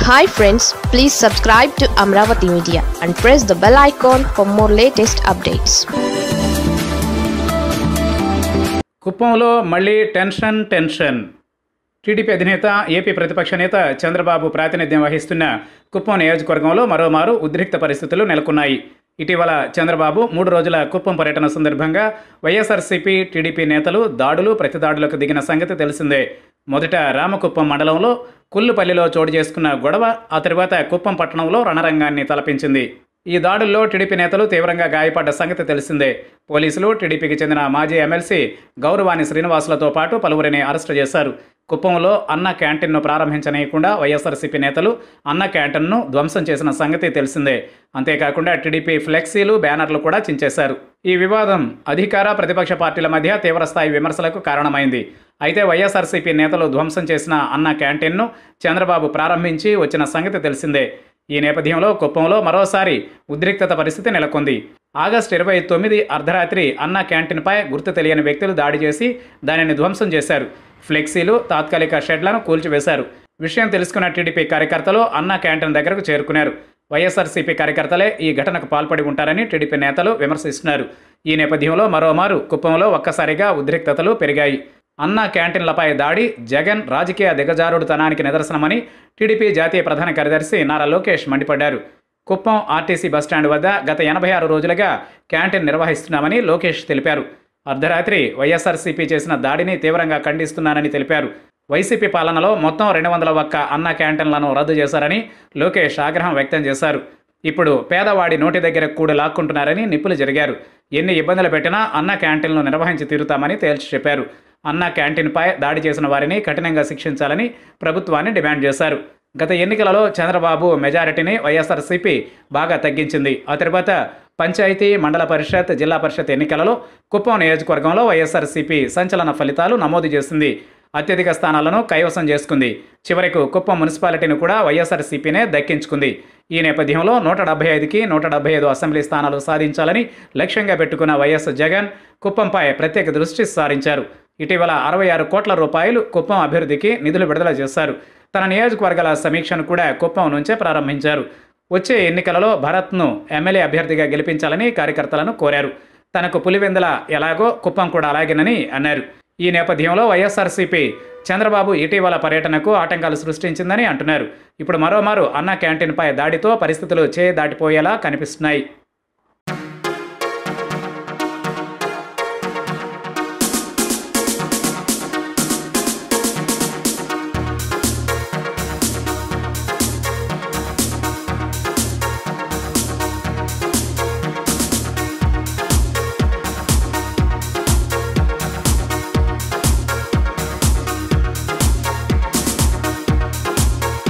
hi friends please subscribe to Amaravati media and press the bell icon for more latest updates కుప్పంలో మళ్ళీ tension tension TDP అధినేత AP ప్రతిపక్ష నేత చంద్రబాబు ప్రాతినిధ్యం వహిస్తున్న కుప్పం నియోజకవర్గంలో మరోమారు ఉద్రిక్త పరిస్థితులు నెలకొన్నాయి ఇటీవల చంద్రబాబు మూడు రోజుల కుప్పం పర్యటన సందర్భంగా వైఎస్ఆర్సీపీ టీడీపీ నేతలు దాడులు ప్రతిదాడులకు దిగిన సంగతి తెలిసిందే మొదట రామకుప్పం మండలంలో కుల్లుపల్లిలో చోటు చేసుకున్న గొడవ ఆ తర్వాత కుప్పం పట్టణంలో రణరంగాన్ని తలపించింది ఈ దాడుల్లో టీడీపీ నేతలు తీవ్రంగా గాయపడ్డ సంగతి తెలిసిందే పోలీసులు టీడీపీకి చెందిన మాజీ ఎమ్మెల్సీ గౌరవాణి శ్రీనివాసులతో పాటు పలువురిని అరెస్టు చేశారు కుప్పంలో అన్న క్యాంటీన్ను ప్రారంభించనీయకుండా వైఎస్ఆర్సీపీ నేతలు అన్న క్యాంటీన్ను ధ్వంసం చేసిన సంగతి తెలిసిందే అంతేకాకుండా టీడీపీ ఫ్లెక్సీలు బ్యానర్లు కూడా చించేశారు ఈ వివాదం అధికార ప్రతిపక్ష పార్టీల మధ్య తీవ్రస్థాయి విమర్శలకు కారణమైంది అయితే వైఎస్ఆర్సీపీ నేతలు ధ్వంసం చేసిన అన్న క్యాంటీన్ను చంద్రబాబు ప్రారంభించి వచ్చిన సంగతి తెలిసిందే ఈ నేపథ్యంలో కుప్పంలో మరోసారి ఉద్రిక్తత పరిస్థితి నెలకొంది ఆగస్టు ఇరవై తొమ్మిది అర్ధరాత్రి అన్న క్యాంటీన్పై గుర్తు తెలియని వ్యక్తులు దాడి చేసి దానిని ధ్వంసం చేశారు ఫ్లెక్సీలు తాత్కాలిక షెడ్లను కూల్చివేశారు విషయం తెలుసుకున్న టీడీపీ కార్యకర్తలు అన్న క్యాంటీన్ దగ్గరకు చేరుకున్నారు వైఎస్ఆర్సీపీ కార్యకర్తలే ఈ ఘటనకు పాల్పడి ఉంటారని టీడీపీ నేతలు విమర్శిస్తున్నారు ఈ నేపథ్యంలో మరోమారు కుప్పంలో ఒక్కసారిగా ఉద్రిక్తతలు పెరిగాయి అన్న క్యాంటీన్లపై దాడి జగన్ రాజకీయ దిగజారుడుతనానికి నిదర్శనమని టీడీపీ జాతీయ ప్రధాన కార్యదర్శి నారా లోకేష్ మండిపడ్డారు కుప్పం ఆర్టీసీ బస్టాండ్ వద్ద గత ఎనభై ఆరు రోజులుగా క్యాంటీన్ నిర్వహిస్తున్నామని లోకేష్ తెలిపారు అర్ధరాత్రి వైఎస్ఆర్సీపీ చేసిన దాడిని తీవ్రంగా ఖండిస్తున్నానని తెలిపారు వైసీపీ పాలనలో మొత్తం రెండు వందల ఒక్క అన్న క్యాంటీన్లను రద్దు చేశారని లోకేష్ ఆగ్రహం వ్యక్తం చేశారు ఇప్పుడు పేదవాడి నోటి దగ్గర కూడా లాక్కుంటున్నారని నిప్పులు జరిగారు ఎన్ని ఇబ్బందులు పెట్టినా అన్న క్యాంటీన్లు నిర్వహించి తీరుతామని తేల్చి చెప్పారు అన్న క్యాంటీన్పై దాడి చేసిన వారిని కఠినంగా శిక్షించాలని ప్రభుత్వాన్ని డిమాండ్ చేశారు గత ఎన్నికలలో చంద్రబాబు మెజారిటీని వైఎస్ఆర్సీపీ బాగా తగ్గించింది ఆ తర్వాత పంచాయతీ మండల పరిషత్ జిల్లా పరిషత్ ఎన్నికలలో కుప్పం నియోజకవర్గంలో వైఎస్ఆర్సీపీ సంచలన ఫలితాలు నమోదు చేసింది అత్యధిక స్థానాలను కైవసం చేసుకుంది చివరకు కుప్పం మున్సిపాలిటీని కూడా వైఎస్ఆర్సీపీనే దక్కించుకుంది ఈ నేపథ్యంలో నూట డెబ్బై ఐదుకి నూట డెబ్బై ఐదు అసెంబ్లీ స్థానాలు సాధించాలని లక్ష్యంగా పెట్టుకున్న వైఎస్ జగన్ కుప్పంపై ప్రత్యేక దృష్టి సారించారు ఇటీవల అరవై ఆరు కోట్ల రూపాయలు కుప్పం అభివృద్ధికి నిధులు విడుదల చేశారు తన నియోజకవర్గాల సమీక్షను కూడా కుప్పం నుంచే ప్రారంభించారు వచ్చే ఎన్నికలలో భరత్ను ఎమ్మెల్యే అభ్యర్థిగా గెలిపించాలని కార్యకర్తలను కోరారు తనకు పులివెందుల ఎలాగో కుప్పం కూడా అలాగేనని అన్నారు ఈ నేపథ్యంలో వైఎస్ఆర్సీపీ చంద్రబాబు ఇటీవల పర్యటనకు ఆటంకాలు సృష్టించిందని అంటున్నారు ఇప్పుడు మరోమారు అన్న క్యాంటీన్పై దాడితో పరిస్థితులు చే దాటిపోయేలా కనిపిస్తున్నాయి